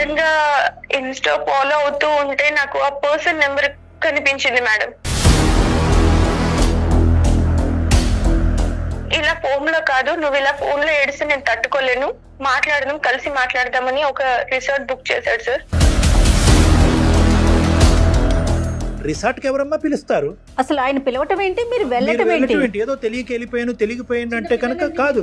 Sudden గా Insta follow అవుతూ ఉంటే నాకు ఆ పర్సన్ నెంబర్ కనిపించింది మేడం ఇలా ఫోన్ లో కాదు నువ్వు ఇలా ఫోన్ లో ఏడిస్తే నేను తట్టుకోలేను మాట్లాడదాం కలిసి మాట్లాడదామని ఒక రిసార్ట్ బుక్ చేశాడు సార్ రిసార్ట్కి ఎవరమ్మా పిలుస్తారు అసలు ఆయన పిలవటం ఏంటి మీరు మీరు వెళ్ళటం ఏంటి వెళ్ళటం ఏంటి? ఏదో తెలియక వెళ్ళిపోయాను తెలియకపోయాను అంటే కనుక కాదు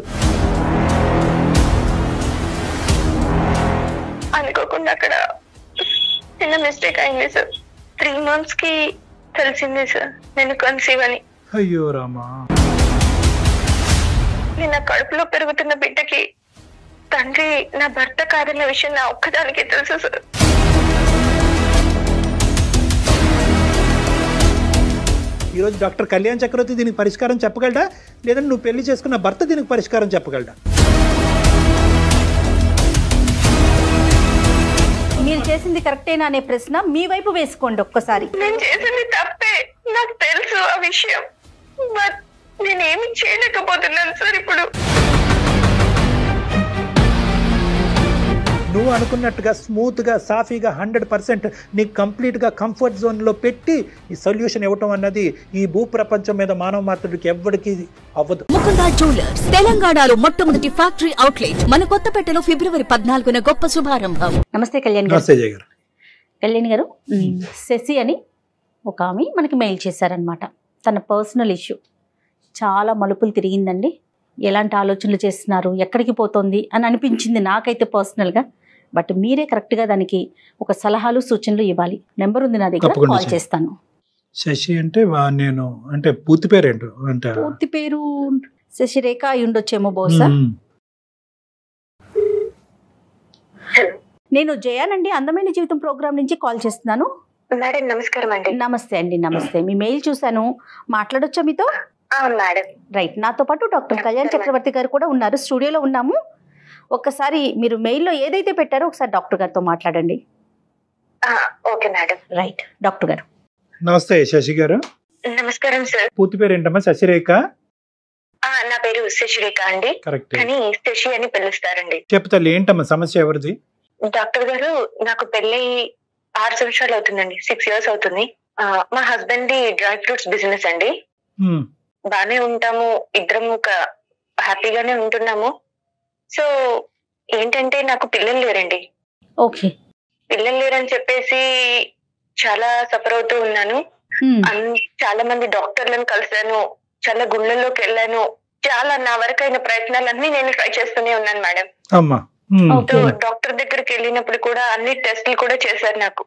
అనుకోకుండా అక్కడ చిన్న మిస్టేక్ అయింది సార్ త్రీ మంత్స్ కి తెలిసింది సార్ నేను కన్సీవ్ అని అయ్యో రామా నేను నా కడుపులో పెరుగుతున్న బిడ్డకి తండ్రి నా భర్త కాదన్న విషయం నా ఒక్కదానికే తెలుసు సార్ ఈరోజు డాక్టర్ కళ్యాణ్ చక్రవర్తి దీనికి పరిష్కారం చెప్పగలడా లేదంటే నువ్వు పెళ్లి చేసుకున్న భర్త దీనికి పరిష్కారం చెప్పగలడా మీరు చేసింది కరెక్టేనా అనే ప్రశ్న మీ వైపు వేసుకోండి ఒక్కసారి నేను చేసింది తప్పే నాకు తెలుసు ఆ విషయం బట్ నేను ఏమి చేయలేకపోతున్నాను సార్ ఇప్పుడు నువ్వు అనుకున్నట్టుగా స్మూత్గా సాఫీగా హండ్రెడ్ పర్సెంట్ నీకు కంప్లీట్గా కంఫర్ట్ జోన్లో పెట్టి ఈ సొల్యూషన్ ఇవ్వటం అన్నది ఈ భూప్రపంచం మీద మానవ మాత్రుడికి ఎవ్వడికి అవ్వదు ముకుందా జ్యువెలర్స్ తెలంగాణలో మొట్టమొదటి ఫ్యాక్టరీ అవుట్లెట్ మన కొత్తపేటలో ఫిబ్రవరి పద్నాలుగున గొప్ప శుభారంభం నమస్తే కళ్యాణ్ గారు నమస్తే జయ గారు కళ్యాణ్ గారు మ్, శశి అని ఒక ఆమె మనకి మెయిల్ చేశారనమాట తన పర్సనల్ ఇష్యూ చాలా మలుపులు తిరిగిందండి ఎలాంటి ఆలోచనలు చేస్తున్నారు ఎక్కడికి పోతుంది అని అనిపించింది నాకైతే పర్సనల్గా బట్ మీరే కరెక్ట్గా దానికి ఒక సలహాలు సూచనలు ఇవ్వాలి నెంబర్ ఉంది నా దగ్గర తప్పకుండా కాల్ చేయండి. చేస్తాను శశి అంటే వా- నేను అంటే పూర్తి పేరేంటో అంటే పూర్తి పేరు శశిరేఖ అయి ఉండొచ్చేమో బహుశా మ్మ్. నేను జయానండి అందమైన జీవితం ప్రోగ్రామ్ నుంచి కాల్ చేస్తున్నాను మేడం నమస్కారం అండి నమస్తే అండి నమస్తే మీ మెయిల్ చూశాను మాట్లాడొచ్చా మీతో అవును మేడం రైట్ నాతో పాటు డాక్టర్ కళ్యాణ్ చక్రవర్తి గారు కూడా ఉన్నారు స్టూడియోలో ఉన్నాము ఒక్కసారి మీరు మెయిల్లో ఏదైతే పెట్టారో ఒకసారి డాక్టర్ గారితో మాట్లాడండి ఓకే మేడం రైట్ డాక్టర్ గారు నమస్తే శశి గారు నమస్కారం సార్ పూర్తి పేరు ఏంటమ్మా శశిరేఖ ఆ, నా పేరు శశిరేఖ అండి కరెక్ట్ కానీ శశి అని పిలుస్తారండి చెప్తాను ఏంటమ్మా సమస్య ఎవరిది డాక్టర్ గారు నాకు పెళ్ళి ఆరు సంవత్సరాలు అవుతుందండి సిక్స్ ఇయర్స్ అవుతుంది ఆ, మా husband the dry fruits business అండి మ్మ్. బానే ఉంటాము ఇద్దరం ఒక హ్యాపీగానే ఉంటున్నాము సో ఏంటంటే నాకు పిల్లలు లేరండి ఓకే పిల్లలు లేరని చెప్పేసి చాలా సఫర్ అవుతూ ఉన్నాను అన్- చాలా మంది డాక్టర్లను కలిశాను చాలా గుళ్ళల్లోకి వెళ్ళాను చాలా నా వరకైన ప్రయత్నాలన్నీ నేను ట్రై చేస్తూనే ఉన్నాను మేడం అమ్మా మ్మ్. ఓకే సో డాక్టర్ దగ్గరికి వెళ్ళినప్పుడు కూడా అన్ని టెస్టులు కూడా చేశారు నాకు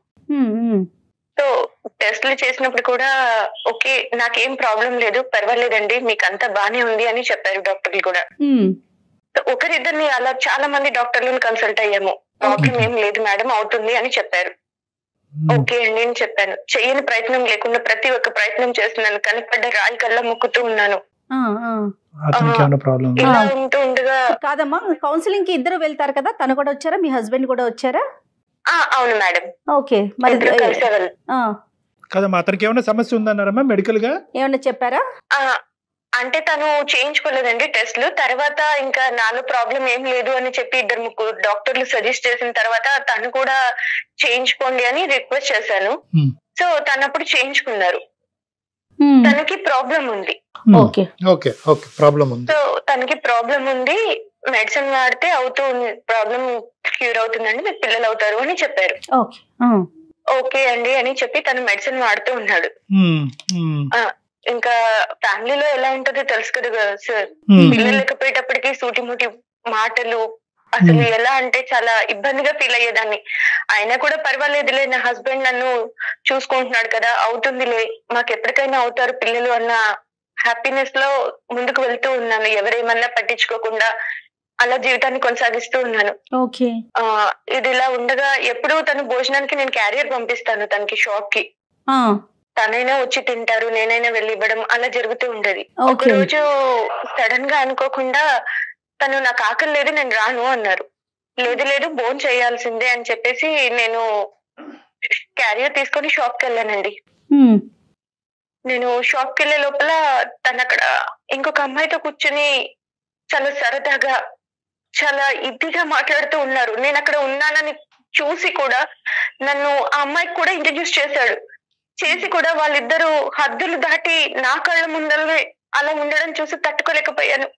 సో టెస్టులు చేసినప్పుడు కూడా ఓకే నాకేం ప్రాబ్లం లేదు పర్వాలేదండి మీకు అంతా బానే ఉంది అని చెప్పారు డాక్టర్లు కూడా సో ఒకరిద్దరిని అలా చాలా మంది డాక్టర్లను కన్సల్ట్ అయ్యాము ప్రాబ్లం ఏం లేదు మేడం అవుతుంది అని చెప్పారు మ్మ్. ఓకే అండి అని చెప్పాను చెయ్యని ప్రయత్నం లేకుండా ప్రతి ఒక్క ప్రయత్నం చేస్తున్నాను కనపడ్డ రాయి కల్లా ముక్కుతూ ఉన్నాను అతనికి ఏమైనా ప్రాబ్లం ఉందా? ఇలా ఉంటూ ఉండగా కాదమ్మా కౌన్సిలింగ్ కి ఇద్దరు వెళ్తారు కదా తను కూడా వచ్చారా మీ హస్బెండ్ కూడా వచ్చారా ఆ, అవును మేడం ఓకే మరి ఇద్దరు కలిసే వెళ్- ఆ, కదమ్మా అతనికి ఏమైనా సమస్య ఉందన్నారమ్మా మెడికల్ గా ఏమన్నా చెప్పారా ఆ, అంటే తను చేయించుకోలేదండి టెస్ట్లు తర్వాత ఇంకా నాలో ప్రాబ్లం ఏం లేదు అని చెప్పి ఇద్దరు ముగ్గురు డాక్టర్లు సజెస్ట్ చేసిన తర్వాత తను కూడా చేయించుకోండి అని రిక్వెస్ట్ చేశాను Hmm. సో తను అప్పుడు చేయించుకున్నారు మ్మ్. తనకి ప్రాబ్లం ఉంది మ్మ్. ఓకే ఓకే ఓకే ప్రాబ్లం ఉంది సో తనకి ప్రాబ్లం ఉంది మెడిసిన్ వాడితే అవుతూ ప్రాబ్లం క్యూర్ అవుతుందండి మీకు పిల్లలు అవుతారు అని చెప్పారు ఓకే ఆ, ఓకే అండి అని చెప్పి తను మెడిసిన్ వాడుతూ ఉన్నాడు మ్మ్. మ్మ్. ఆ, ఇంకా ఫ్యామిలీలో ఎలా ఉంటుందో తెలుసు కదా సార్ మ్మ్. పిల్లలు లేకపోయేటప్పటికి సూటిముటి మాటలు అసలు ఎలా అంటే చాలా ఇబ్బందిగా ఫీల్ అయ్యేదాన్ని అయినా కూడా పర్వాలేదులే నా హస్బెండ్ నన్ను చూసుకుంటున్నాడు కదా అవుతుందిలే మాకు ఎప్పటికైనా అవుతారు పిల్లలు అన్న హ్యాపీనెస్ లో ముందుకు వెళ్తూ ఉన్నాను ఎవరేమన్నా పట్టించుకోకుండా అలా జీవితాన్ని కొనసాగిస్తూ ఉన్నాను ఓకే ఆ ఇది ఇలా ఉండగా ఎప్పుడూ తను భోజనానికి నేను క్యారియర్ పంపిస్తాను తనకి షాప్ కి ఆ, తనైనా వచ్చి తింటారు నేనైనా వెళ్ళి ఇవ్వడం అలా జరుగుతూ ఉండేది ఒక ఓకే రోజు సడన్ గా అనుకోకుండా తను నాకు ఆకలి లేదు నేను రాను అన్నారు లేదు లేదు బోన్ చేయాల్సిందే అని చెప్పేసి నేను క్యారియర్ తీసుకొని షాప్ కి వెళ్ళానండి మ్మ్. నేను షాప్ కి వెళ్ళే లోపల తను అక్కడ ఇంకొక అమ్మాయితో కూర్చుని చాలా సరదాగా చాలా ఇదిగా మాట్లాడుతూ ఉన్నారు నేను అక్కడ ఉన్నానని చూసి కూడా నన్ను ఆ అమ్మాయికి కూడా ఇంట్రడ్యూస్ చేశాడు చేసి కూడా వాళ్ళిద్దరూ హద్దులు దాటి నా కళ్ళ ముందరనే అలా ఉండడం చూసి తట్టుకోలేకపోయాను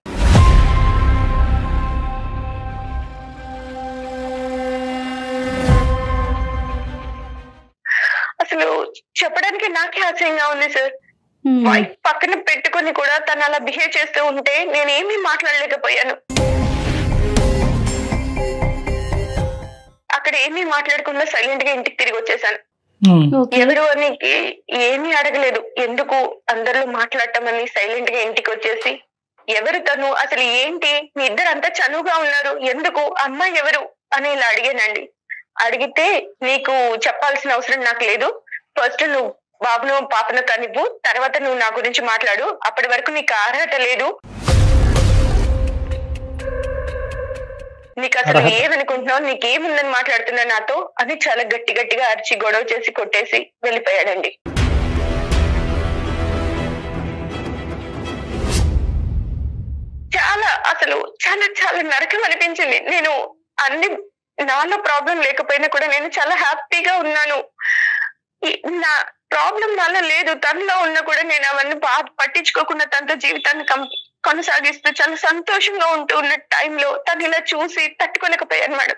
అసలు చెప్పడానికి నాకే ఆశ్చర్యంగా ఉంది సార్ ఉమ్. వైఫ్ పక్కన పెట్టుకొని కూడా తను అలా బిహేవ్ చేస్తూ ఉంటే నేనేమీ మాట్లాడలేకపోయాను అక్కడ ఏమీ మాట్లాడకుండా సైలెంట్ గా ఇంటికి తిరిగి వచ్చేసాను ఓకే ఎవరు అని ఏమీ అడగలేదు ఎందుకు అందరూ మాట్లాడటం అని సైలెంట్ గా ఇంటికి వచ్చేసి ఎవరు తను అసలు ఏంటి మీ ఇద్దరు అంతా చనువుగా ఉన్నారు ఎందుకు అమ్మాయి ఎవరు అని ఇలా అడిగానండి అడిగితే నీకు చెప్పాల్సిన అవసరం నాకు లేదు ఫస్ట్ నువ్వు బాబును పాపను కనివ్వు తర్వాత నువ్వు నా గురించి మాట్లాడు అప్పటి వరకు నీకు అర్హత లేదు నీకు అసలు అర్హత. ఏమనుకుంటున్నావు నీకేముందని మాట్లాడుతున్నా నాతో అని చాలా గట్టి గట్టిగా అరిచి గొడవ చేసి కొట్టేసి వెళ్ళిపోయాడండి చాలా అసలు చాలా చాలా నరకం అనిపించింది నేను అన్ని నాలో ప్రాబ్లం లేకపోయినా కూడా నేను చాలా హ్యాపీగా ఉన్నాను ఈ- నా ప్రాబ్లం నాలో లేదు తనలో ఉన్నా కూడా నేను అవన్నీ బాధ పట్టించుకోకుండా తనతో జీవితాన్ని కం- కొనసాగిస్తూ చాలా సంతోషంగా ఉంటూ ఉన్న టైంలో తను ఇలా చూసి తట్టుకోలేకపోయాను మేడం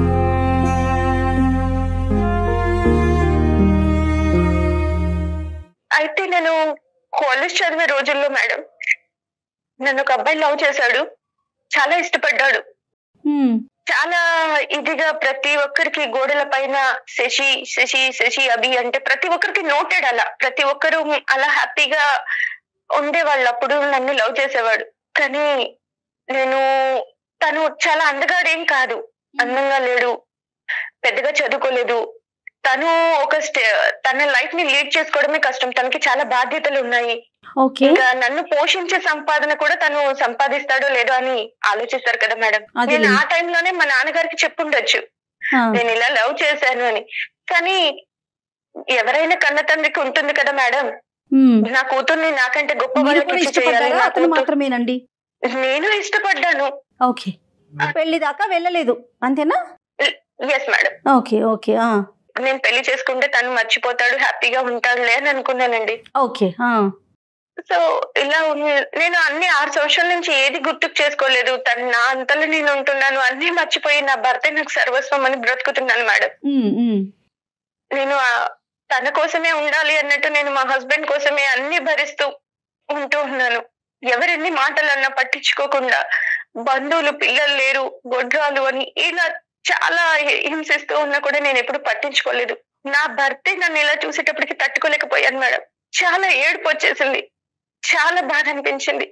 అయితే నేను కాలేజ్ చదివే రోజుల్లో మేడం నన్ను ఒక అబ్బాయి లవ్ చేశాడు చాలా ఇష్టపడ్డాడు ఉమ్. చాలా ఇదిగా ప్రతి ఒక్కరికి గోడల పైన శశి శశి శశి అభి అంటే ప్రతి ఒక్కరికి నోటెడ్ అలా ప్రతి ఒక్కరు అలా హ్యాపీగా ఉండేవాళ్ళు అప్పుడు నన్ను లవ్ చేసేవాడు కానీ నేను తను చాలా అందగాడేం కాదు అందంగా లేడు పెద్దగా చదువుకోలేదు తను ఒక స్టే తన లైఫ్ ని లీడ్ చేసుకోవడమే కష్టం తనకి చాలా బాధ్యతలు ఉన్నాయి ఓకే ఇంకా నన్ను పోషించే సంపాదన కూడా తను సంపాదిస్తాడో లేదో అని ఆలోచిస్తారు కదా మేడం అదేలే. నేను ఆ టైంలోనే మా నాన్నగారికి చెప్పుండొచ్చు ఆ, నేను ఇలా లవ్ చేశాను అని కానీ ఎవరైనా కన్న తండ్రికి ఉంటుంది కదా మేడం ఉమ్. నా కూతుర్ని నాకంటే గొప్ప మీరు వాళ్ళకి కూడా ఇచ్చి చేయాలి ఇష్టపడ్డారా నా అతను కూతురు మాత్రమేనండి నేను ఇష్టపడ్డాను ఓకే పెళ్లి దాకా వెళ్ళలేదు అంతేనా ఎస్ మేడం ఓకే ఓకే ఆ, నేను పెళ్లి చేసుకుంటే తను మర్చిపోతాడు హ్యాపీగా ఉంటాడులే అని అనుకున్నానండి ఓకే ఆ, సో ఇలా ఉంది- నేను అన్ని ఆరు సంవత్సరాల నుంచి ఏది గుర్తుకు చేసుకోలేదు తను నా అంతలో నేను ఉంటున్నాను అన్ని మర్చిపోయి నా భర్తే నాకు సర్వస్వం అని బ్రతుకుతున్నాను మేడం ఉమ్, ఉమ్. నేను ఆ- తన కోసమే ఉండాలి అన్నట్టు నేను మా హస్బెండ్ కోసమే అన్ని భరిస్తూ ఉంటూ ఉన్నాను ఎవరెన్ని మాటలు అన్నా పట్టించుకోకుండా బంధువులు పిల్లలు లేరు గొడ్రాలు అని ఇలా చాలా హి- హింసిస్తూ ఉన్నా కూడా నేను ఎప్పుడు పట్టించుకోలేదు నా భర్తే నన్ను ఇలా చూసేటప్పటికి తట్టుకోలేకపోయాను మేడం చాలా ఏడుపు వచ్చేసింది చాలా బాధ అనిపించింది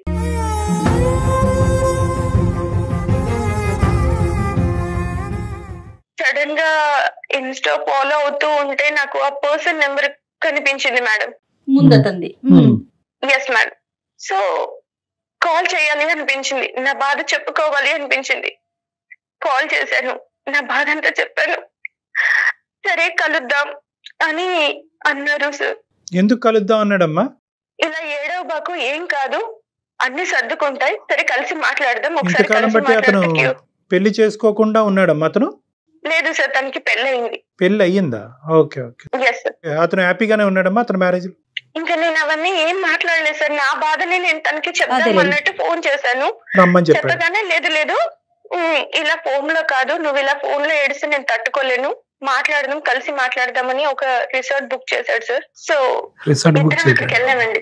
సడన్ గా ఇన్స్టా ఫాలో అవుతూ ఉంటే నాకు ఆ పర్సన్ నెంబర్ కనిపించింది మేడం ముందతంది ఉమ్. ఎస్ మేడం సో కాల్ చేయాలి అనిపించింది నా బాధ చెప్పుకోవాలి అనిపించింది కాల్ చేశాను నా బాధ అంతా చెప్పాను సరే కలుద్దాం అని అన్నారు సార్ ఎందుకు కలుద్దాం అన్నాడమ్మా ఇలా ఏడవ బాకు ఏం కాదు అన్ని సర్దుకుంటాయి సరే కలిసి మాట్లాడదాం ఒకసారి ఇంతకాలం కలిసి బట్టి అతను మాట్లాడితే పెళ్లి చేసుకోకుండా ఉన్నాడమ్మా అతను లేదు సార్ తనకి పెళ్ళయింది పెళ్లి అయ్యిందా ఓకే ఓకే ఎస్ సార్ అతను హ్యాపీగానే ఉన్నాడమ్మా అతను మ్యారేజ్ ఇంకా నేను అవన్నీ ఏం మాట్లాడలేదు సార్ నా బాధని నేను తనకి చెప్దాం అదేలే. అన్నట్టు ఫోన్ చేశాను రమ్మని చెప్పాడు చెప్పగానే లేదు లేదు ఉమ్, ఇలా ఫోన్ లో కాదు నువ్వు ఇలా ఫోన్ లో ఏడిస్తే నేను తట్టుకోలేను మాట్లాడదాం కలిసి మాట్లాడదామని ఒక రిసార్ట్ బుక్ చేశాడు సార్ సో రిసార్ట్ బుక్ ఇద్దరం అక్కడికి చేశాడు వెళ్ళామండి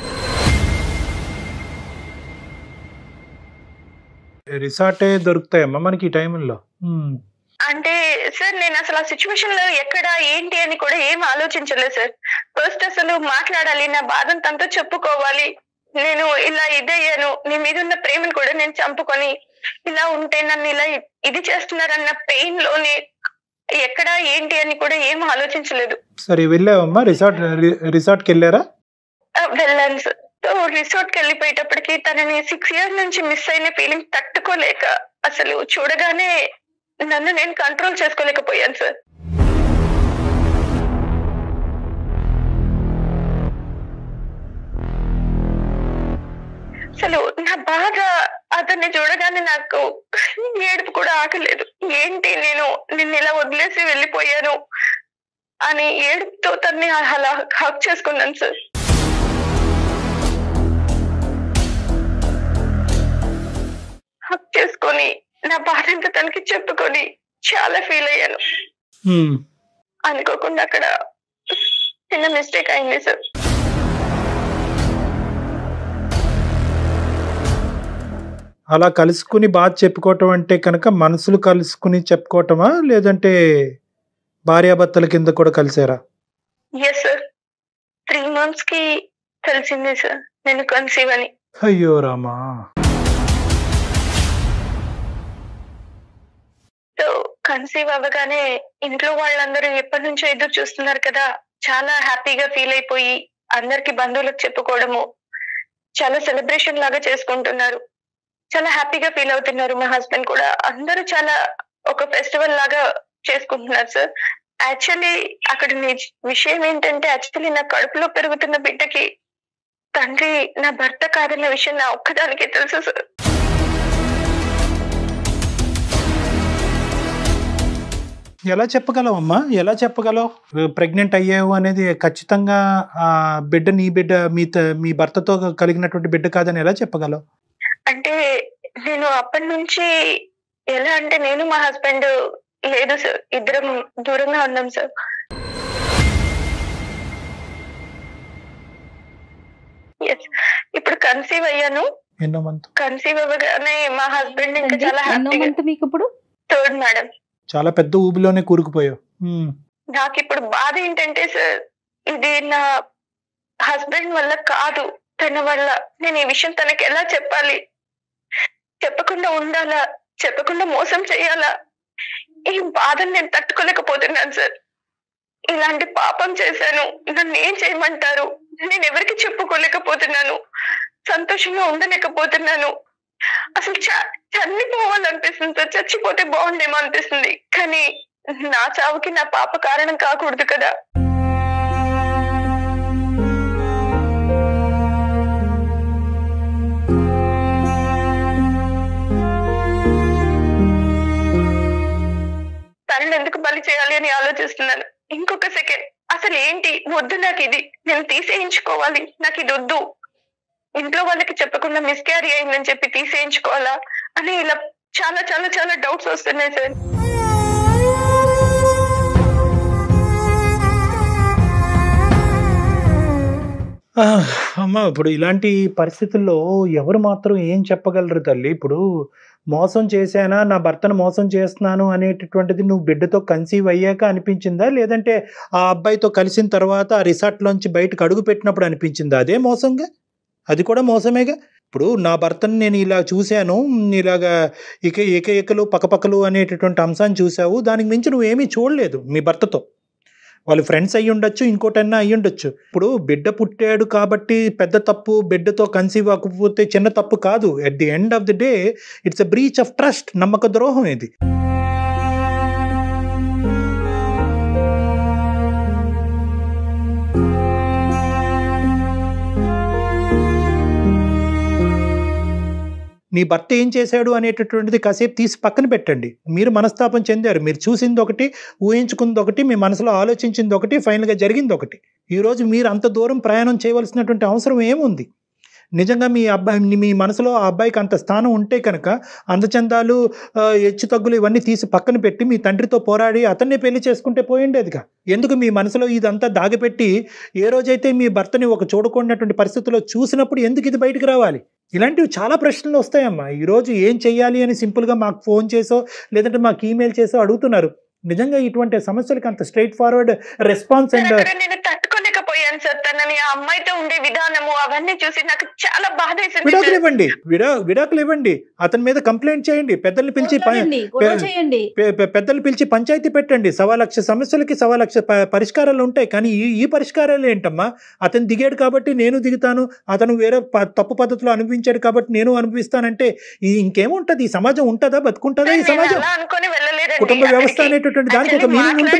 రిసార్టే దొరుకుతాయమ్మా మనకి ఈ టైంలో అంటే సార్ నేను అసలు ఆ సిచ్యువేషన్ లో ఎక్కడ ఏంటి అని కూడా ఏం ఆలోచించలేదు సార్ ఫస్ట్ అసలు మాట్లాడాలి నా బాధను తనతో చెప్పుకోవాలి నేను ఇలా ఇదయ్యాను నీ మీద ఉన్న ప్రేమను కూడా నేను చంపుకొని ఇలా ఉంటే నన్ను ఇలా ఇ- ఇది చేస్తున్నారన్న పెయిన్ లోనే ఎక్కడ ఏంటి అని కూడా ఏం ఆలోచించలేదు సరే వెళ్ళావమ్మా రిసార్ట్ రి- రిసార్ట్కి వెళ్ళారా ఆ, వెళ్ళాను సార్ సో రిసార్ట్ కి వెళ్ళిపోయేటప్పటికి తనని సిక్స్ ఇయర్స్ నుంచి మిస్ అయిన ఫీలింగ్ తట్టుకోలేక అసలు చూడగానే నన్ను నేను కంట్రోల్ చేసుకోలేకపోయాను సార్ అసలు నా బాధ అతన్ని చూడగానే నాకు ఏడుపు కూడా ఆగలేదు ఏంటి నేను నిన్ను ఇలా వదిలేసి వెళ్ళిపోయాను అని ఏడుపుతో తన్ని అలా హక్ చేసుకున్నాను సార్ హక్ చేసుకొని నా బాధ అంతా తనకి చెప్పుకొని చాలా ఫీల్ అయ్యాను ఉమ్. అనుకోకుండా అక్కడ చిన్న మిస్టేక్ అయింది సార్ అలా కలుసుకుని బాధ చెప్పుకోవటం అంటే కనుక మనసులు కలుసుకుని చెప్పుకోవటమా లేదంటే భార్యాభర్తల కింద కూడా కలిసారా ఎస్ సార్ త్రీ మంత్స్ కి తెలిసింది సార్ నేను కన్సీవ్ అని అయ్యో రామా సో కన్సీవ్ అవ్వగానే ఇంట్లో వాళ్ళందరూ ఎప్పటి నుంచో ఎదురు చూస్తున్నారు కదా చాలా హ్యాపీగా ఫీల్ అయిపోయి అందరికి బంధువులకు చెప్పుకోవడము చాలా సెలబ్రేషన్ లాగా చేసుకుంటున్నారు చాలా హ్యాపీగా ఫీల్ అవుతున్నారు మా హస్బెండ్ కూడా అందరూ చాలా ఒక ఫెస్టివల్ లాగా చేసుకుంటున్నారు సార్ యాక్చువల్లీ అక్కడ నిజ- విషయం ఏంటంటే యాక్చువల్లీ నా కడుపులో పెరుగుతున్న బిడ్డకి తండ్రి నా భర్త కాదన్న విషయం నా ఒక్కదానికే తెలుసు సార్ ఎలా చెప్పగలవు అమ్మా ఎలా చెప్పగలవు ప్రెగ్నెంట్ అయ్యావు అనేది ఖచ్చితంగా ఆ బిడ్డ నీ బిడ్డ మీ త- మీ భర్తతో కలిగినటువంటి బిడ్డ కాదని ఎలా చెప్పగలవు అంటే నేను అప్పటి నుంచి ఎలా అంటే నేను మా హస్బెండ్ లేదు సార్ ఇద్దరం దూరంగా ఉన్నాం సార్ ఎస్ ఇప్పుడు కన్సీవ్ అయ్యాను ఎన్నో మంత్ కన్సీవ్ అవ్వగానే మా హస్బెండ్ ఇంకా అండి, చాలా ఎన్నో హ్యాపీగా మంత్ మీకు ఇప్పుడు థర్డ్ మేడం చాలా పెద్ద ఊబిలోనే కూరుకుపోయావు ఉమ్. నాకు ఇప్పుడు బాధ ఏంటంటే సార్ ఇది నా హస్బెండ్ వల్ల కాదు తన వల్ల నేను ఈ విషయం తనకి ఎలా చెప్పాలి చెప్పకుండా ఉండాలా చెప్పకుండా మోసం చేయాలా ఈ బాధను నేను తట్టుకోలేకపోతున్నాను సార్ ఇలాంటి పాపం చేశాను నన్ను ఏం చేయమంటారు నేను ఎవరికి చెప్పుకోలేకపోతున్నాను సంతోషంగా ఉండలేకపోతున్నాను అసలు చ- చనిపోవాలనిపిస్తుంది సార్ చచ్చిపోతే బాగుండేమో అనిపిస్తుంది కానీ నా చావుకి నా పాప కారణం కాకూడదు కదా తనని ఎందుకు బలి చేయాలి అని ఆలోచిస్తున్నాను ఇంకొక సెకండ్ అసలు ఏంటి వద్దు నాకు ఇది నేను తీసేయించుకోవాలి నాకు ఇది వద్దు ఇంట్లో వాళ్ళకి చెప్పకుండా మిస్క్యారీ అయిందని చెప్పి తీసేయించుకోవాలా అని ఇలా చాలా చాలా చాలా డౌట్స్ వస్తున్నాయి సార్ ఆ, అమ్మ ఇప్పుడు ఇలాంటి పరిస్థితుల్లో ఎవరు మాత్రం ఏం చెప్పగలరు తల్లి ఇప్పుడు మోసం చేశానా నా భర్తను మోసం చేస్తున్నాను అనేటటువంటిది నువ్వు బిడ్డతో కన్సీవ్ అయ్యాక అనిపించిందా లేదంటే ఆ అబ్బాయితో కలిసిన తర్వాత ఆ రిసార్ట్లోంచి బయటకు అడుగు పెట్టినప్పుడు అనిపించిందా అదే మోసంగా అది కూడా మోసమేగా ఇప్పుడు నా భర్తను నేను ఇలా చూశాను ఇలాగా ఇక ఇక ఇకలు పక్కపక్కలు అనేటటువంటి అంశాన్ని చూసావు దానికి మించి నువ్వేమీ చూడలేదు మీ భర్తతో వాళ్ళు ఫ్రెండ్స్ అయ్యి ఉండొచ్చు ఇంకోటన్నా అయ్యి ఉండొచ్చు ఇప్పుడు బిడ్డ పుట్టాడు కాబట్టి పెద్ద తప్పు బిడ్డతో కన్సీవ్ అవ్వకపోతే చిన్న తప్పు కాదు at the end of the day it's a breach of trust నమ్మక ద్రోహం ఇది మీ భర్త ఏం చేశాడు అనేటటువంటిది కాసేపు తీసి పక్కన పెట్టండి మీరు మనస్తాపం చెందారు మీరు చూసింది ఒకటి ఊహించుకుంది ఒకటి మీ మనసులో ఆలోచించింది ఒకటి ఫైనల్గా జరిగింది ఒకటి ఈరోజు మీరు అంత దూరం ప్రయాణం చేయవలసినటువంటి అవసరం ఏముంది నిజంగా మీ అబ్బాయి మీ మనసులో ఆ అబ్బాయికి అంత స్థానం ఉంటే కనుక అందచందాలు ఆ, హెచ్చు తగ్గులు ఇవన్నీ తీసి పక్కన పెట్టి మీ తండ్రితో పోరాడి అతన్నే పెళ్లి చేసుకుంటే పోయిండేదిగా ఎందుకు మీ మనసులో ఇదంతా దాగిపెట్టి ఏ రోజైతే మీ భర్తని ఒక చూడకున్నటువంటి పరిస్థితుల్లో చూసినప్పుడు ఎందుకు ఇది బయటికి రావాలి ఇలాంటివి చాలా ప్రశ్నలు వస్తాయమ్మా ఈరోజు ఏం చెయ్యాలి అని సింపుల్గా మాకు ఫోన్ చేసో లేదంటే మాకు ఈమెయిల్ చేసో అడుగుతున్నారు నిజంగా ఇటువంటి సమస్యలకి అంత straightforward response sir, and అక్కడ నేను తట్టుకోలేకపోయాను సార్ తనని ఆ అమ్మాయితో ఉండే విధానము అవన్నీ చూసి నాకు చాలా బాధ వేసింది విడాకులు సార్. ఇవ్వండి విడా విడాకులు ఇవ్వండి అతని మీద కంప్లైంట్ చేయండి పెద్దల్ని పిలిచి ప- పోరాడండి, గొడవ పె- చేయండి పె- పె- పెద్దలు పిలిచి పంచాయతీ పెట్టండి సవా లక్ష సమస్యలకి సవా లక్ష ప- పరిష్కారాలు ఉంటాయి కానీ ఈ ఈ పరిష్కారాలు ఏంటమ్మా అతను దిగాడు కాబట్టి నేను దిగుతాను అతను వేరే ప- తప్పు పద్ధతిలో అనుభవించాడు కాబట్టి నేను అనుభవిస్తానంటే ఈ ఇంకేముంటది ఈ సమాజం ఉంటుందా బతుకుంటుందా ఈ సార్, నేను సమాజం అలా అనుకొని వెళ్ళలేదండి కుటుంబ వ్యవస్థ అక్కడికి. అనేటటువంటి దానికి ఒక Actually మీనింగ్ మాట్లాడి- ఉంటుందా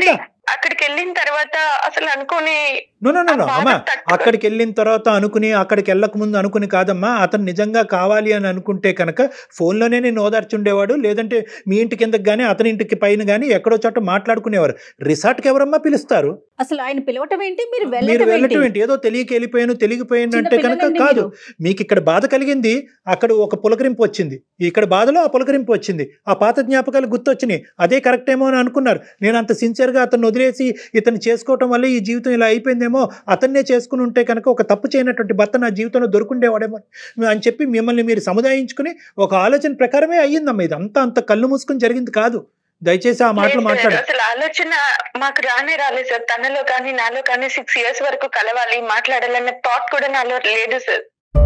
అక్కడికి వెళ్ళిన తర్వాత అసలు అనుకోని నో నో నో ఆ నో బాధ అమ్మా తట్టుకో- అక్కడికి వెళ్ళిన తర్వాత అనుకుని అక్కడికి వెళ్ళక ముందు అనుకుని కాదమ్మా అతను నిజంగా కావాలి అని అనుకుంటే కనుక ఫోన్లోనే నేను ఓదార్చుండేవాడు లేదంటే మీ ఇంటి కిందకి కానీ అతని ఇంటికి పైన కానీ ఎక్కడో చోట మాట్లాడుకునేవారు రిసార్ట్కి ఎవరమ్మా పిలుస్తారు అసలు ఆయన పిలవటం ఏంటి మీరు మీరు వెళ్ళటం వెళ్ళటం ఏంటి ఏంటి ఏదో తెలియక వెళ్ళిపోయాను తెలియకపోయాను చిన్న అంటే కనుక పిల్లలండి కాదు మీరు. మీకు ఇక్కడ బాధ కలిగింది అక్కడ ఒక పులకరింపు వచ్చింది ఇక్కడ బాధలో ఆ పులకరింపు వచ్చింది ఆ పాత జ్ఞాపకాలు గుర్తొచ్చినాయి అదే కరెక్ట్ ఏమో అని అనుకున్నారు నేను అంత సిన్సియర్గా అతను వదిలేసి ఇతను చేసుకోవటం వల్ల ఈ జీవితం ఇలా అయిపోయిందేమో అతన్నే చేసుకుని ఉంటే కనుక ఒక తప్పు చేయనటువంటి భర్త నా జీవితంలో దొరుకుండేవాడేమో అని చెప్పి మిమ్మల్ని మీరు సముదాయించుకుని ఒక ఆలోచన ప్రకారమే అయ్యిందమ్మా ఇది అంతా అంత కళ్ళు మూసుకుని జరిగింది కాదు దయచేసి ఆ మాటలు లేదు సార్, మాట్లాడు అసలు ఆలోచన మాకు రానే రాలేదు సార్ తనలో కానీ నాలో కానీ సిక్స్ ఇయర్స్ వరకు కలవాలి మాట్లాడాలన్న థాట్ కూడా నాలో లేదు సార్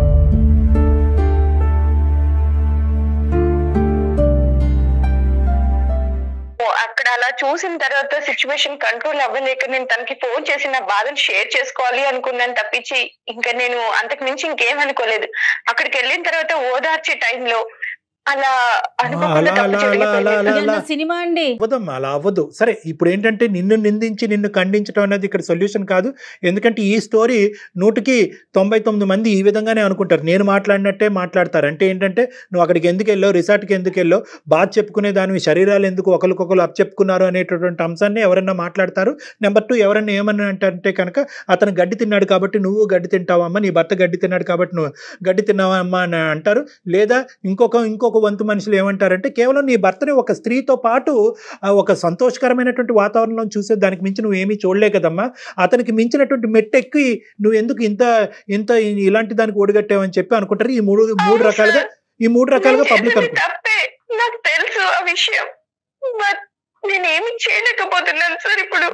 ఓ, అక్కడ అలా చూసిన తర్వాత సిచ్యువేషన్ కంట్రోల్ అవ్వలేక నేను తనకి ఫోన్ చేసి నా బాధను షేర్ చేసుకోవాలి అనుకున్నాను తప్పించి ఇంకా నేను అంతకు మించి ఇంకేం అనుకోలేదు అక్కడికి వెళ్ళిన తర్వాత ఓదార్చే టైంలో అలా అనుకోకుండా అలా, తప్పు అలా, అలా, అలా, జరిగిపోయింది అలా. ఇదన్నా సినిమా అండి అవ్వదమ్మా అలా అవ్వదు సరే ఇప్పుడు ఏంటంటే నిన్ను నిందించి నిన్ను ఖండించడం అనేది ఇక్కడ సొల్యూషన్ కాదు ఎందుకంటే ఈ స్టోరీ నూటికి తొంభై తొమ్మిది మంది ఈ విధంగానే అనుకుంటారు నేను మాట్లాడినట్టే మాట్లాడతారు అంటే ఏంటంటే నువ్వు అక్కడికి ఎందుకు వెళ్ళావు రిసార్ట్కి ఎందుకు వెళ్ళావు బాధ చెప్పుకునే దానివి శరీరాలు ఎందుకు ఒకరికొకరు అప్ చెప్పుకున్నారు అనేటటువంటి అంశాన్ని ఎవరన్నా మాట్లాడతారు నెంబర్ టూ ఎవరన్నా ఏమని అంటే కనుక అతను గడ్డి తిన్నాడు కాబట్టి నువ్వు గడ్డి తింటావమ్మా నీ భర్త గడ్డి తిన్నాడు కాబట్టి నువ్వు గడ్డి తిన్నావమ్మా అని అంటారు లేదా ఇంకొక ఇంకొక వంతు మనుషులు ఏమంటారంటే కేవలం నీ భర్తని ఒక స్త్రీతో పాటు ఆ, ఒక సంతోషకరమైనటువంటి వాతావరణంలో చూసే దానికి మించి నువ్వు ఏమీ చూడలే కదమ్మా అతనికి మించినటువంటి మెట్టెక్కి నువ్వు ఎందుకు ఇంత ఇంత ఇలాంటి దానికి ఒడిగట్టావని చెప్పి అనుకుంటారు ఈ మూడు మూడు రకాలుగా ఈ మూడు రకాలుగా నేను పబ్లిక్ చేసింది అనుకుంటారు తప్పే నాకు తెలుసు ఆ విషయం బట్ నేను ఏమి చేయలేకపోతున్నాను సార్ ఇప్పుడు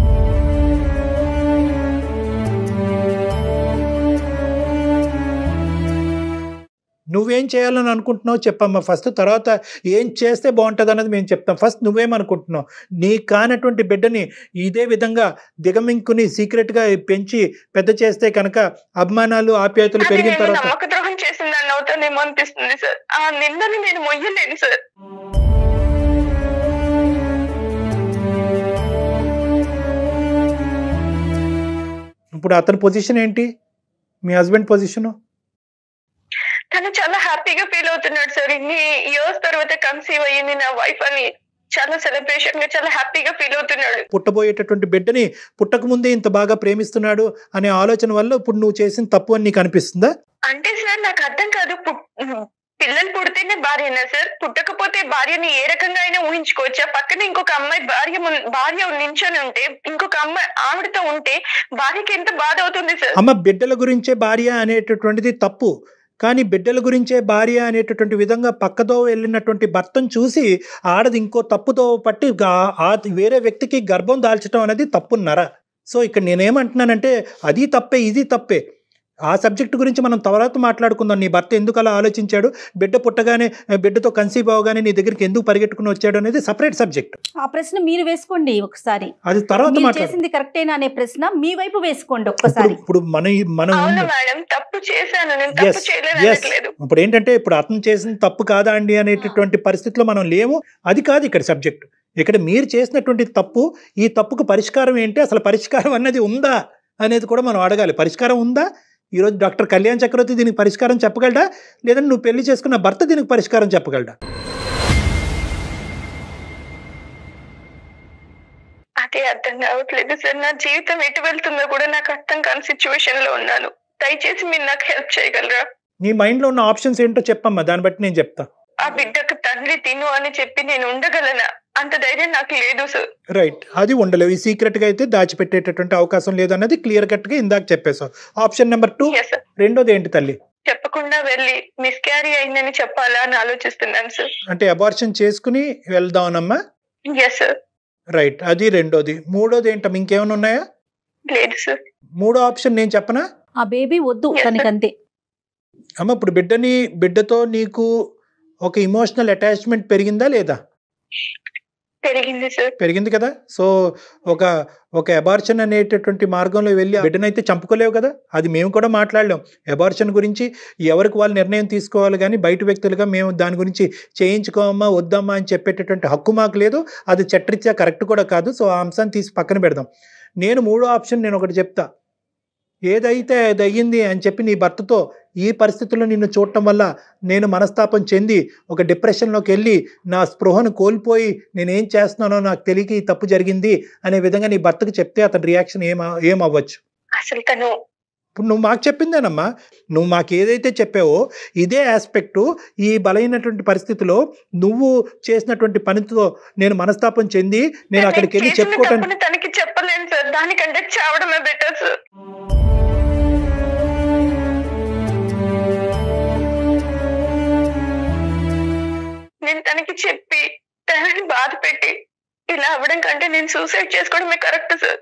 నువ్వేం చేయాలని అనుకుంటున్నావు చెప్పమ్మా ఫస్ట్ తర్వాత ఏం చేస్తే బాగుంటుంది అన్నది మేము చెప్తాం ఫస్ట్ నువ్వేమనుకుంటున్నావు నీ కానటువంటి బిడ్డని ఇదే విధంగా దిగమింకుని సీక్రెట్గా పెంచి పెద్ద చేస్తే కనుక అభిమానాలు ఆప్యాయతలు అది పెరిగిన నేను తర్వాత నమ్మక ద్రోహం చేసిందని అవుతానేమో అనిపిస్తుంది సార్ ఆ నిందని నేను మొయ్యలేను సార్ ఇప్పుడు అతని పొజిషన్ ఏంటి మీ హస్బెండ్ పొజిషను తను చాలా హ్యాపీగా ఫీల్ అవుతున్నాడు సార్ ఇన్ని ఇయర్స్ తర్వాత కన్సీవ్ అయ్యింది నా వైఫ్ అని చాలా సెలబ్రేషన్ గా చాలా హ్యాపీగా ఫీల్ అవుతున్నాడు పుట్టబోయేటటువంటి బిడ్డని పుట్టక ముందే ఇంత బాగా ప్రేమిస్తున్నాడు అనే ఆలోచన వల్ల ఇప్పుడు నువ్వు చేసిన తప్పు అని నీకు అనిపిస్తుందా అంటే సార్ నాకు అర్థం కాదు పుట్- పిల్లలు పుడితేనే భార్యనా సార్ పుట్టకపోతే భార్యని ఏ రకంగా అయినా ఊహించుకోవచ్చా పక్కన ఇంకొక అమ్మాయి భార్య మున్- భార్య నించొని ఉంటే ఇంకొక అమ్మాయి ఆవిడతో ఉంటే భార్యకి ఎంత బాధ అవుతుంది సార్ అమ్మ బిడ్డల గురించే భార్య అనేటటువంటిది తప్పు కానీ బిడ్డల గురించే భార్య అనేటటువంటి విధంగా పక్కదో వెళ్ళినటువంటి భర్తను చూసి ఆడది ఇంకో తప్పుతో పట్టి గా- ఆ వేరే వ్యక్తికి గర్భం దాల్చడం అనేది తప్పున్నర సో ఇక్కడ నేనేమంటున్నానంటే అది తప్పే ఇది తప్పే ఆ సబ్జెక్ట్ గురించి మనం తర్వాత మాట్లాడుకుందాం నీ భర్త ఎందుకు అలా ఆలోచించాడు బిడ్డ పుట్టగానే బిడ్డతో కన్సీవ్ అవగానే నీ దగ్గరికి ఎందుకు పరిగెట్టుకుని వచ్చాడు అనేది సపరేట్ సబ్జెక్ట్ ఆ ప్రశ్న మీరు వేసుకోండి ఒకసారి అది తర్వాత మీరు మాట్లాడు చేసింది కరెక్టేనా అనే ప్రశ్న మీ వైపు వేసుకోండి ఇప్పుడు ఒక్కసారి ఇప్పుడు మన మనం అవును మేడం తప్పు చేశాను నేను తప్పు ఎస్ చేయలేదు ఎస్ అనట్లేదు ఇప్పుడు ఏంటంటే ఇప్పుడు అతను చేసిన తప్పు కాదా అండి అనేటటువంటి పరిస్థితిలో మనం లేము అది కాదు ఇక్కడ సబ్జెక్ట్ ఇక్కడ మీరు చేసినటువంటి తప్పు ఈ తప్పుకు పరిష్కారం ఏంటి అసలు పరిష్కారం అన్నది ఉందా అనేది కూడా మనం అడగాలి పరిష్కారం ఉందా ఈరోజు డాక్టర్ కళ్యాణ్ చక్రవర్తి దీనికి పరిష్కారం చెప్పగలడా లేదంటే నువ్వు పెళ్లి చేసుకున్న భర్త దీనికి పరిష్కారం చెప్పగలడా అదే అర్థం కావట్లేదు సార్ నా జీవితం ఎటు వెళ్తుందో కూడా నాకు అర్థం కాని సిచ్యువేషన్ లో ఉన్నాను దయచేసి మీరు నాకు హెల్ప్ చేయగలరా నీ మైండ్లో ఉన్న ఆప్షన్స్ ఏంటో చెప్పమ్మా దాన్ని బట్టి నేను చెప్తా ఆ బిడ్డకు తండ్రి తిను అని చెప్పి నేను ఉండగలనా అంత ధైర్యం నాకు లేదు సార్ రైట్ అది ఉండలేవు ఈ సీక్రెట్గా అయితే దాచిపెట్టేటటువంటి అవకాశం లేదన్నది క్లియర్ కట్గా ఇందాక చెప్పేశావు option number two yes sir రెండోది ఏంటి తల్లి చెప్పకుండా వెళ్ళి మిస్క్యారీ అయిందని చెప్పాలా అని ఆలోచిస్తున్నాను సార్ అంటే అబార్షన్ చేసుకుని వెళ్దామనమ్మా ఎస్ సార్ రైట్ అది రెండోది మూడోది ఏంటమ్మా ఇంకేమైనా ఉన్నాయా లేదు సార్ మూడో ఆప్షన్ నేను చెప్పనా ఆ బేబీ వద్దు Yes, sir. తనకంతే అమ్మ ఇప్పుడు బిడ్డని బిడ్డతో నీకు ఒక ఇమోషనల్ అటాచ్మెంట్ పెరిగిందా లేదా పెరిగింది సార్ పెరిగింది కదా సో ఒక ఒక అబార్షన్ అనేటటువంటి మార్గంలో వెళ్ళి ఆ బిడ్డనైతే చంపుకోలేవు కదా అది మేము కూడా మాట్లాడలేం అబార్షన్ గురించి ఎవరికి వాళ్ళు నిర్ణయం తీసుకోవాలి కానీ బయట వ్యక్తులుగా మేము దాని గురించి చేయించుకోమా వద్దామా అని చెప్పేటటువంటి హక్కు మాకు లేదు అది చట్టరీత్యా కరెక్ట్ కూడా కాదు సో ఆ అంశాన్ని తీసి పక్కన పెడదాం నేను మూడో ఆప్షన్ నేను ఒకటి చెప్తా ఏదైతే అది అయ్యింది అని చెప్పి నీ భర్తతో ఈ పరిస్థితుల్లో నిన్ను చూడటం వల్ల నేను మనస్తాపం చెంది ఒక డిప్రెషన్లోకి వెళ్ళి నా స్పృహను కోల్పోయి నేనేం చేస్తున్నానో నాకు తెలియక ఈ తప్పు జరిగింది అనే విధంగా నీ భర్తకు చెప్తే అతని రియాక్షన్ ఏం ఏం అవ్వచ్చు అసలు తను ఇప్పుడు నువ్వు మాకు చెప్పిందేనమ్మా నువ్వు మాకు ఏదైతే చెప్పావో ఇదే ఆస్పెక్టు ఈ బలైనటువంటి పరిస్థితిలో నువ్వు చేసినటువంటి పనితో నేను మనస్తాపం చెంది నేను అక్కడికి వెళ్ళి చేసిన చెప్పుకోవటానికి తప్పుని తనకి చెప్పలేను సార్ దానికంటే చావడమే బెటర్ సార్ నేను తనకి చెప్పి తనని బాధ పెట్టి ఇలా అవ్వడం కంటే నేను సూసైడ్ చేసుకోవడమే కరెక్ట్ సార్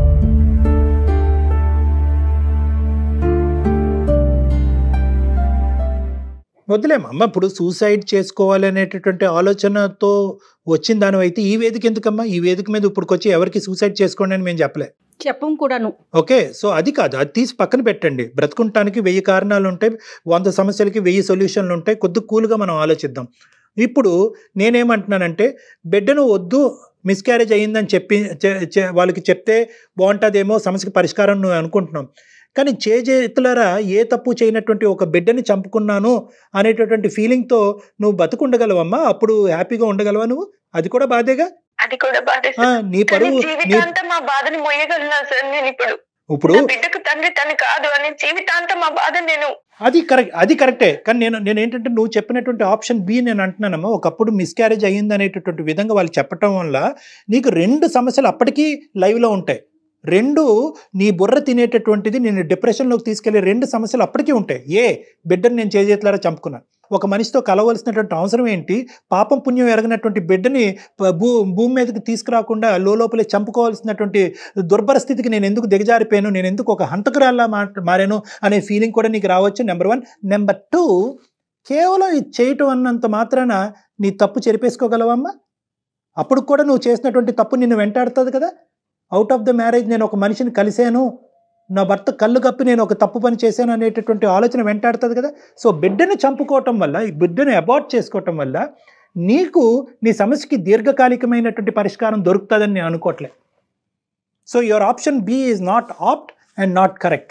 వదిలేమా అమ్మ ఇప్పుడు సూసైడ్ చేసుకోవాలి అనేటటువంటి ఆలోచనతో వచ్చిన దాని అయితే ఈ వేదిక ఎందుకమ్మా ఈ వేదిక మీద ఇప్పుడు వచ్చి ఎవరికి సూసైడ్ చేసుకోండి అని మేము చెప్పలే చెప్పం కూడాను ఓకే సో అది కాదు అది తీసి పక్కన పెట్టండి బ్రతుకుంటానికి వెయ్యి కారణాలు ఉంటాయి వంద సమస్యలకి వెయ్యి సొల్యూషన్లు ఉంటాయి కొద్ది కూల్గా మనం ఆలోచిద్దాం ఇప్పుడు నేనేమంటున్నానంటే బిడ్డను వద్దు మిస్క్యారేజ్ అయ్యిందని చెప్పి చె- చె- వాళ్ళకి చెప్తే బాగుంటుందేమో సమస్యకి పరిష్కారం నువ్వు అనుకుంటున్నాం కానీ చేజేతులారా ఏ తప్పు చేయనటువంటి ఒక బిడ్డని చంపుకున్నాను అనేటటువంటి ఫీలింగ్తో నువ్వు బతుకుండగలవమ్మా అప్పుడు హ్యాపీగా ఉండగలవా నువ్వు అది కూడా బాధేగా అది కూడా బాధ ఆ, నీ కానీ పరువు నీ జీవితాంతం మా బాధని మొయ్యగలనా సార్ నేను ఇప్పుడు ఇప్పుడు నా బిడ్డకు తండ్రి తను కాదు అని జీవితాంతం మా బాధ నేను అది కరెక్ట్ అది కరెక్టే కానీ నేను నేను ఏంటంటే నువ్వు చెప్పినటువంటి ఆప్షన్ బి నేను అంటున్నానమ్మా ఒకప్పుడు మిస్క్యారేజ్ అయ్యింది అనేటటువంటి విధంగా వాళ్ళు చెప్పటం వల్ల నీకు రెండు సమస్యలు అప్పటికీ లైవ్లో ఉంటాయి రెండు నీ బుర్ర తినేటటువంటిది నేను డిప్రెషన్లోకి తీసుకెళ్లే రెండు సమస్యలు అప్పటికీ ఉంటాయి ఏ బిడ్డను నేను చేజేతులారా చంపుకున్నాను ఒక మనిషితో కలవలసినటువంటి అవసరం ఏంటి పాపం పుణ్యం ఎరగినటువంటి బిడ్డని ప- భూ భూమి మీదకి తీసుకురాకుండా లోపలే చంపుకోవాల్సినటువంటి దుర్భర స్థితికి నేను ఎందుకు దిగజారిపోయాను నేను ఎందుకు ఒక హంతకురాల్లా మా మారాను అనే ఫీలింగ్ కూడా నీకు రావచ్చు నెంబర్ వన్ నెంబర్ టూ కేవలం ఇది చేయటం అన్నంత మాత్రాన నీ తప్పు చెరిపేసుకోగలవమ్మా అప్పుడు కూడా నువ్వు చేసినటువంటి తప్పు నిన్ను వెంటాడుతుంది కదా అవుట్ ఆఫ్ ద మ్యారేజ్ నేను ఒక మనిషిని కలిశాను నా భర్త కళ్ళు కప్పి నేను ఒక తప్పు పని చేశాను అనేటటువంటి ఆలోచన వెంటాడుతుంది కదా సో బిడ్డని చంపుకోవటం వల్ల ఈ బిడ్డని అబార్ట్ చేసుకోవటం వల్ల నీకు నీ సమస్యకి దీర్ఘకాలికమైనటువంటి పరిష్కారం దొరుకుతుందని నేను అనుకోవట్లే so your option B is not apt and not correct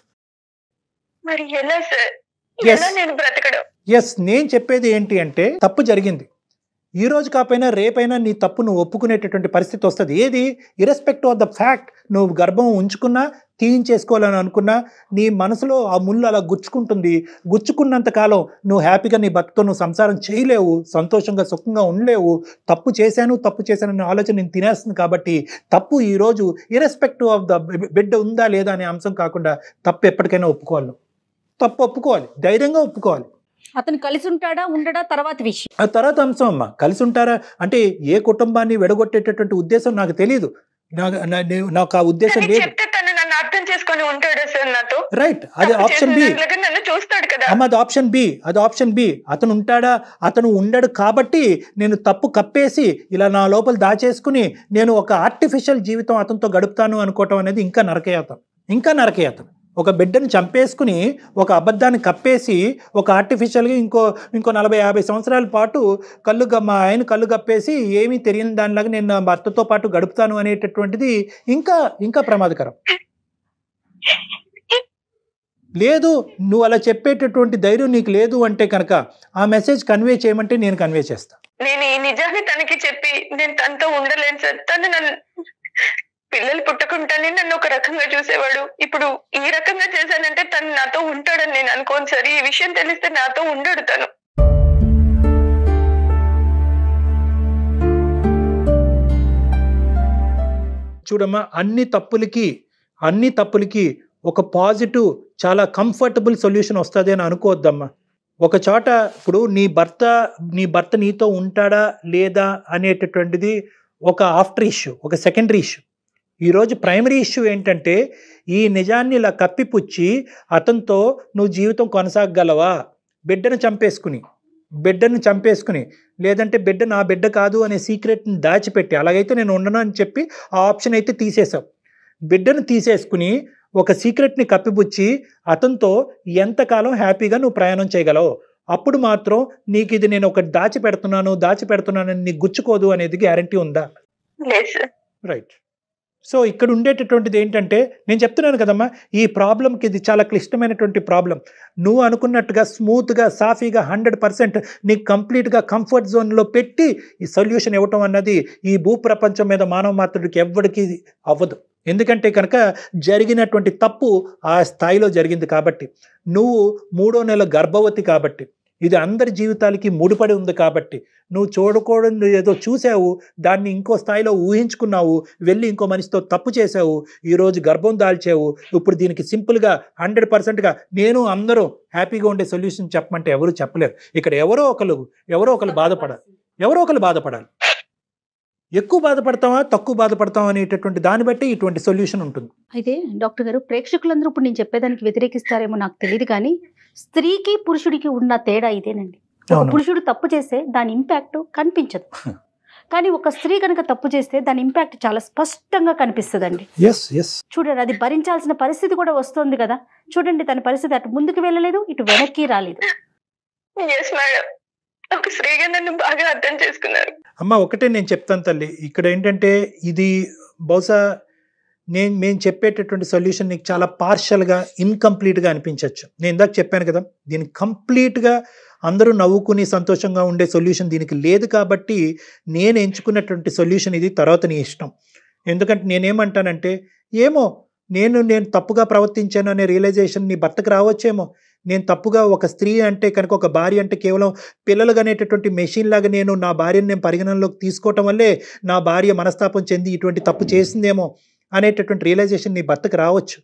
మరి ఎలా సార్ Yes. ఎలా నేను బ్రతకడం ఎస్ నేను చెప్పేది ఏంటి అంటే తప్పు జరిగింది ఈ రోజు కాకపోయినా రేపైనా నీ తప్పు నువ్వు ఒప్పుకునేటటువంటి పరిస్థితి వస్తుంది ఏది ఇరెస్పెక్ట్ ఆఫ్ ద ఫ్యాక్ట్ నువ్వు గర్భం ఉంచుకున్నా తీయించేసుకోవాలని అనుకున్నా నీ మనసులో ఆ ముళ్ళు అలా గుచ్చుకుంటుంది గుచ్చుకున్నంత కాలం నువ్వు హ్యాపీగా నీ భర్తతో నువ్వు సంసారం చేయలేవు సంతోషంగా సుఖంగా ఉండలేవు తప్పు చేశాను తప్పు చేశాను అనే ఆలోచన నేను తినేస్తుంది కాబట్టి తప్పు ఈరోజు ఇరెస్పెక్టివ్ ఆఫ్ ద బిడ్డ ఉందా లేదా అనే అంశం కాకుండా తప్పు ఎప్పటికైనా ఒప్పుకోవాలి నువ్వు. తప్పు ఒప్పుకోవాలి ధైర్యంగా ఒప్పుకోవాలి అతను కలిసి ఉంటాడా ఉండడా తర్వాత విషయం ఆ తర్వాత అంశం అమ్మా కలిసి ఉంటారా అంటే ఏ కుటుంబాన్ని విడగొట్టేటటువంటి ఉద్దేశం నాకు తెలియదు నాకు నా- నేను- నాకు ఆ ఉద్దేశం తనకి లేదు చెప్తే తను నన్ను అర్థం చేసుకొని ఉంటాడా సార్ నాతో రైట్ అది తప్పు ఆప్షన్ చేసిన బి దాంట్లోకి నన్ను చూస్తాడు కదా అమ్మ అది ఆప్షన్ బి అది ఆప్షన్ బి అతను ఉంటాడా అతను ఉండడు కాబట్టి నేను తప్పు కప్పేసి ఇలా నా లోపల దాచేసుకుని నేను ఒక ఆర్టిఫిషియల్ జీవితం అతనితో గడుపుతాను అనుకోవటం అనేది ఇంకా నరకయాతం ఇంకా నరకయాతం ఒక బిడ్డను చంపేసుకుని ఒక అబద్ధాన్ని కప్పేసి ఒక ఆర్టిఫిషియల్గా ఇంకో ఇంకో నలభై యాభై సంవత్సరాల పాటు కళ్ళు గ- మా ఆయన కళ్ళు కప్పేసి ఏమీ తెలియని దానిలాగా నేను నా భర్తతో పాటు గడుపుతాను అనేటటువంటిది ఇంకా ఇంకా ప్రమాదకరం లేదు నువ్వు అలా చెప్పేటటువంటి ధైర్యం నీకు లేదు అంటే కనుక ఆ మెసేజ్ కన్వే చేయమంటే నేను కన్వే చేస్తా నేను ఈ నిజాన్ని తనకి చెప్పి నేను తనతో ఉండలేను సార్ తను నన్ను పిల్లలు పుట్టకుండానే నన్ను ఒక రకంగా చూసేవాడు ఇప్పుడు ఈ రకంగా చేశానంటే తను నాతో ఉంటాడని నేను అనుకోను సార్ ఈ విషయం తెలిస్తే నాతో ఉండడు తను చూడమ్మా అన్ని తప్పులకి అన్ని తప్పులకి ఒక పాజిటివ్ చాలా కంఫర్టబుల్ సొల్యూషన్ వస్తుంది అని అనుకోవద్దమ్మా ఒక చోట ఇప్పుడు నీ భర్త నీ భర్త నీతో ఉంటాడా లేదా అనేటటువంటిది ఒక ఆఫ్టర్ ఇష్యూ ఒక సెకండరీ ఇష్యూ ఈరోజు ప్రైమరీ ఇష్యూ ఏంటంటే ఈ నిజాన్ని ఇలా కప్పిపుచ్చి అతనితో నువ్వు జీవితం కొనసాగగలవా బిడ్డను చంపేసుకుని బిడ్డను చంపేసుకుని లేదంటే బిడ్డ నా బిడ్డ కాదు అనే సీక్రెట్ని దాచిపెట్టి అలాగైతే నేను ఉండను అని చెప్పి ఆ ఆప్షన్ అయితే తీసేశావు బిడ్డను తీసేసుకుని ఒక సీక్రెట్ని కప్పిపుచ్చి అతనితో ఎంతకాలం హ్యాపీగా నువ్వు ప్రయాణం చేయగలవు అప్పుడు మాత్రం నీకు ఇది నేను ఒక దాచి పెడుతున్నాను దాచి పెడుతున్నానని నీకు గుచ్చుకోదు అనేది గ్యారంటీ ఉందా లేదు సార్ రైట్ సో ఇక్కడ ఉండేటటువంటిది ఏంటంటే నేను చెప్తున్నాను కదమ్మా ఈ ప్రాబ్లంకి ఇది చాలా క్లిష్టమైనటువంటి ప్రాబ్లం నువ్వు అనుకున్నట్టుగా స్మూత్గా సాఫీగా హండ్రెడ్ పర్సెంట్ నీకు కంప్లీట్గా కంఫర్ట్ జోన్లో పెట్టి ఈ సొల్యూషన్ ఇవ్వటం అన్నది ఈ భూప్రపంచం మీద మానవ మాత్రుడికి ఎవ్వడికి అవ్వదు ఎందుకంటే కనుక జరిగినటువంటి తప్పు ఆ స్థాయిలో జరిగింది కాబట్టి నువ్వు మూడో నెల గర్భవతి కాబట్టి ఇది అందరి జీవితాలకి ముడిపడి ఉంది కాబట్టి నువ్వు చూడకూడదు ఏదో చూసావు దాన్ని ఇంకో స్థాయిలో ఊహించుకున్నావు వెళ్ళి ఇంకో మనిషితో తప్పు చేసావు ఈరోజు గర్భం దాల్చావు ఇప్పుడు దీనికి సింపుల్గా హండ్రెడ్ పర్సెంట్గా నేను అందరూ హ్యాపీగా ఉండే సొల్యూషన్ చెప్పమంటే ఎవరు చెప్పలేరు ఇక్కడ ఎవరో ఒకరు ఎవరో ఒకరు బాధపడాలి ఎవరో ఒకరు బాధపడాలి ఎక్కువ బాధపడతావా తక్కువ బాధపడతావా అనేటటువంటి దాన్ని బట్టి ఇటువంటి సొల్యూషన్ ఉంటుంది అయితే డాక్టర్ గారు ప్రేక్షకులందరూ ఇప్పుడు నేను చెప్పేదానికి వ్యతిరేకిస్తారేమో నాకు తెలియదు కానీ స్త్రీకి పురుషుడికి ఉన్న తేడా ఇదేనండి ఒక అవును. పురుషుడు తప్పు చేస్తే దాని ఇంపాక్ట్ కనిపించదు కానీ ఒక స్త్రీ కనుక తప్పు చేస్తే దాని ఇంపాక్ట్ చాలా స్పష్టంగా కనిపిస్తుందండి ఎస్ ఎస్ చూడండి అది భరించాల్సిన పరిస్థితి కూడా వస్తుంది కదా చూడండి తన పరిస్థితి అటు ముందుకు వెళ్ళలేదు ఇటు వెనక్కి రాలేదు ఎస్ మేడం ఒక స్త్రీగా నన్ను బాగా అర్థం చేసుకున్నారు అమ్మ ఒకటే నేను చెప్తాను తల్లి ఇక్కడ ఏంటంటే ఇది బహుశా నేను మేము చెప్పేటటువంటి సొల్యూషన్ నీకు చాలా పార్షల్గా ఇన్కంప్లీట్గా అనిపించవచ్చు నేను ఇందాక చెప్పాను కదా దీనికి కంప్లీట్గా అందరూ నవ్వుకుని సంతోషంగా ఉండే సొల్యూషన్ దీనికి లేదు కాబట్టి నేను ఎంచుకున్నటువంటి సొల్యూషన్ ఇది తర్వాత నీ ఇష్టం ఎందుకంటే నేనేమంటానంటే ఏమో నేను నేను తప్పుగా ప్రవర్తించాను అనే రియలైజేషన్ నీ భర్తకు రావచ్చేమో నేను తప్పుగా ఒక స్త్రీ అంటే కనుక ఒక భార్య అంటే కేవలం పిల్లలు అనేటటువంటి మెషిన్ లాగా నేను నా భార్యను నేను పరిగణనలోకి తీసుకోవటం వల్లే నా భార్య మనస్తాపం చెంది ఇటువంటి తప్పు చేసిందేమో అనేటటువంటి రియలైజేషన్ నీ భర్తకు రావచ్చు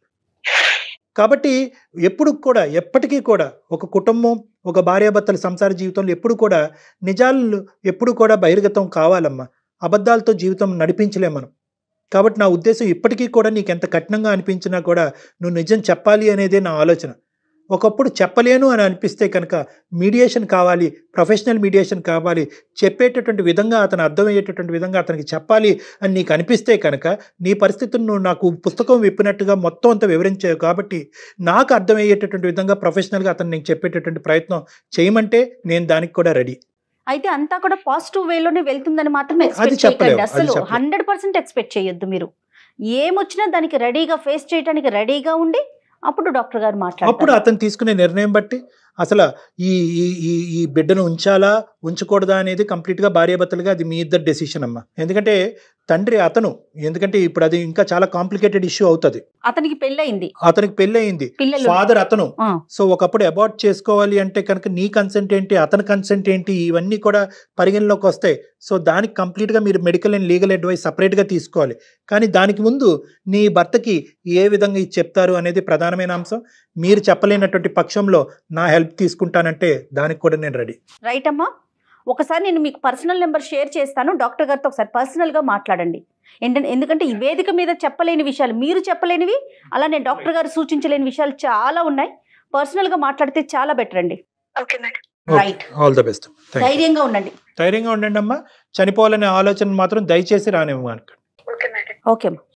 కాబట్టి ఎప్పుడు కూడా ఎప్పటికీ కూడా ఒక కుటుంబం ఒక భార్యాభర్తల సంసార జీవితంలో ఎప్పుడు కూడా నిజాలు ఎప్పుడు కూడా బహిర్గతం కావాలమ్మా అబద్ధాలతో జీవితం నడిపించలేం మనం కాబట్టి నా ఉద్దేశం ఇప్పటికీ కూడా నీకు ఎంత కఠినంగా అనిపించినా కూడా నువ్వు నిజం చెప్పాలి అనేదే నా ఆలోచన ఒకప్పుడు చెప్పలేను అని అనిపిస్తే కనుక మీడియేషన్ కావాలి ప్రొఫెషనల్ మీడియేషన్ కావాలి చెప్పేటటువంటి విధంగా అతను అర్థమయ్యేటటువంటి విధంగా అతనికి చెప్పాలి అని నీకు అనిపిస్తే కనుక నీ పరిస్థితులను నువ్వు నాకు పుస్తకం విప్పినట్టుగా మొత్తం అంతా వివరించావు కాబట్టి నాకు అర్థమయ్యేటటువంటి విధంగా ప్రొఫెషనల్గా అతను నీకు చెప్పేటటువంటి ప్రయత్నం చేయమంటే నేను దానికి కూడా రెడీ అయితే అంతా కూడా పాజిటివ్ వేలోనే వెళ్తుందని మాత్రం అది ఎక్స్పెక్ట్ చెప్పలేము, చేయకండి అది అసలు చెప్పలేము. హండ్రెడ్ పర్సెంట్ ఎక్స్పెక్ట్ చేయొద్దు మీరు ఏమొచ్చినా దానికి రెడీగా ఫేస్ చేయడానికి రెడీగా ఉండి అప్పుడు డాక్టర్ గారు అప్పుడు మాట్లాడతారు అతను తీసుకునే నిర్ణయం బట్టి అసలు ఈ ఈ ఈ ఈ బిడ్డను ఉంచాలా ఉంచకూడదా అనేది కంప్లీట్గా భార్యాభర్తలుగా అది మీ ఇద్దరు డెసిషన్ అమ్మా ఎందుకంటే తండ్రి అతను ఎందుకంటే ఇప్పుడు అది ఇంకా చాలా కాంప్లికేటెడ్ ఇష్యూ అవుతుంది అతనికి పెళ్ళయింది అతనికి పెళ్ళి అయింది పిల్లలు ఫాదర్ అతను ఆ, సో ఒకప్పుడు అబార్ట్ చేసుకోవాలి అంటే కనుక నీ కన్సెంట్ ఏంటి అతని కన్సెంట్ ఏంటి ఇవన్నీ కూడా పరిగణలోకి వస్తాయి సో దానికి కంప్లీట్గా మీరు మెడికల్ అండ్ లీగల్ అడ్వైస్ సపరేట్గా తీసుకోవాలి కానీ దానికి ముందు నీ భర్తకి ఏ విధంగా ఇది చెప్తారు అనేది ప్రధానమైన అంశం మీరు చెప్పలేనటువంటి పక్షంలో నా హెల్ప్ తీసుకుంటానంటే దానికి కూడా నేను రెడీ రైట్ అమ్మా ఒకసారి నేను మీకు పర్సనల్ నెంబర్ షేర్ చేస్తాను డాక్టర్ గారితో ఒకసారి పర్సనల్గా మాట్లాడండి ఏంటంటే ఎందుకంటే ఈ వేదిక మీద చెప్పలేని విషయాలు మీరు చెప్పలేనివి అలానే డాక్టర్ గారు సూచించలేని విషయాలు చాలా ఉన్నాయి పర్సనల్గా మాట్లాడితే చాలా బెటర్ అండి okay madam right all the best ధైర్యంగా ఉండండి ధైర్యంగా ఉండండి అమ్మా చనిపోవాలనే ఆలోచన మాత్రం దయచేసి రానివ్వను ఓకే మేడం ఓకే అమ్మా